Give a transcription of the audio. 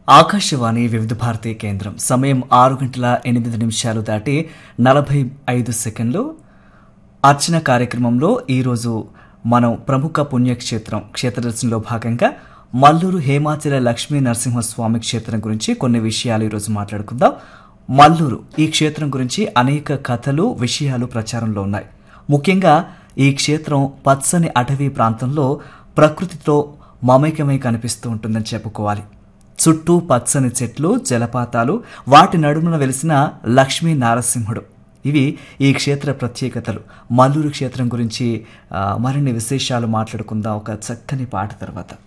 ఆకాశవాణి వివిధ భారతి కేంద్రం సమయం ఆరు గంటల ఎనిమిది నిమిషాలు దాటి నలభై ఐదు సెకండ్లు అర్చన కార్యక్రమంలో ఈరోజు మనం ప్రముఖ పుణ్యక్షేత్రం క్షేత్రదర్శనంలో భాగంగా మల్లూరు హేమాచల లక్ష్మీ నరసింహస్వామి క్షేత్రం గురించి కొన్ని విషయాలు ఈరోజు మాట్లాడుకుందాం మల్లూరు ఈ క్షేత్రం గురించి అనేక కథలు విషయాలు ప్రచారంలో ఉన్నాయి ముఖ్యంగా ఈ క్షేత్రం పచ్చని అటవీ ప్రాంతంలో ప్రకృతితో మమైకమై కనిపిస్తూ ఉంటుందని చెప్పుకోవాలి చుట్టూ పచ్చని చెట్లు జలపాతాలు వాటి నడుమున వెలిసిన లక్ష్మీ నారసింహుడు ఇవి ఈ క్షేత్ర ప్రత్యేకతలు మల్లూరు క్షేత్రం గురించి ఆ, మరిన్ని విశేషాలు మాట్లాడుకుందాం ఒక చక్కని పాట తర్వాత